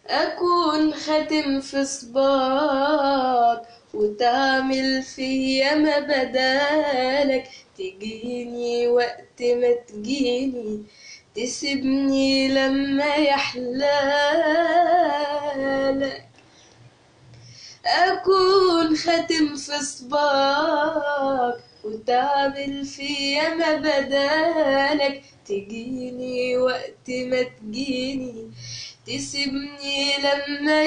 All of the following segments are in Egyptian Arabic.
أكون خاتم في صباك وتعمل فيا ما بدالك تجيني وقت ما تجيني تسيبني لما يحلالك أكون خاتم في صباك وتعمل فيا ما بدالك تجيني وقت ما تجيني تسيبني لما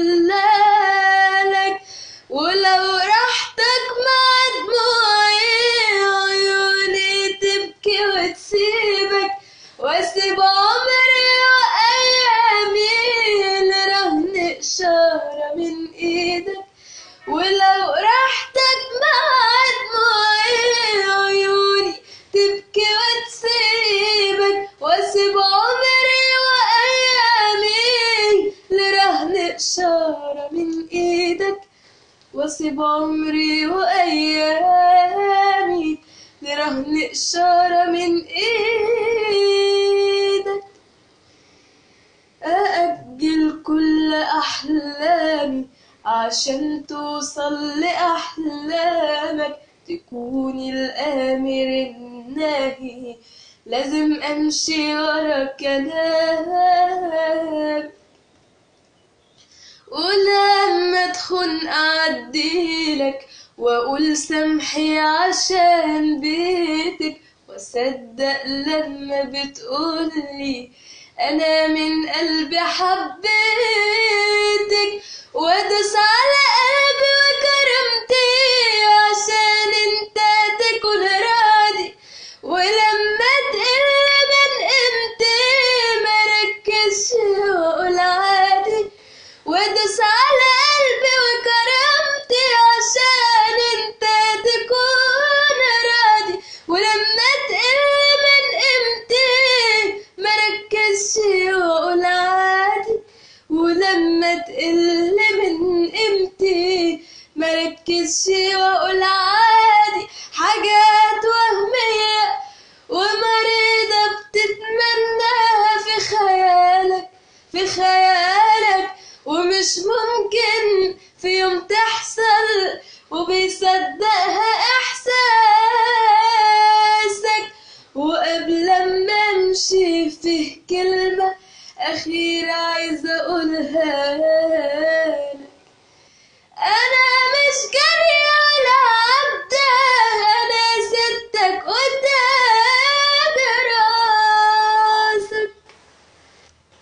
يحلالك ولو راحتك مع دموعي عيوني تبكي وتسيبك واسيب عمري وايامي لرهن اشاره من ايدك ولو راحتك مع دموعي عيوني تبكي وتسيبك واسيب عمري وايامي لرهن اشاره من ايدك واسيب عمري وايامي لرهن اشاره من ايدك أأجل كل أحلامي عشان توصل لأحلامك تكون الآمر الناهي لازم أمشي ورا كلامك ولما تخن أعديلك وأقول سامحي عشان بيتك وأصدق لما بتقولي أنا من قلبي حبيتك وأدوس على قلبي وكرمتي عشان انت تكون راضي ولما تقل من قيمتي مركزش وأقول عادي وادوس على قلبي وكرامتي عشان انت تكون راضي ولما تقل من قيمتي مركزش واقول عادي ولما تقل من قيمتي مركزش واقول عادي حاجات وهمية ومريضة بتتمناها في خيالك في خيالك ومش ممكن في يوم تحصل وبيصدقها احساسك وقبل ما امشي فيه كلمة اخيرة عايزة اقولها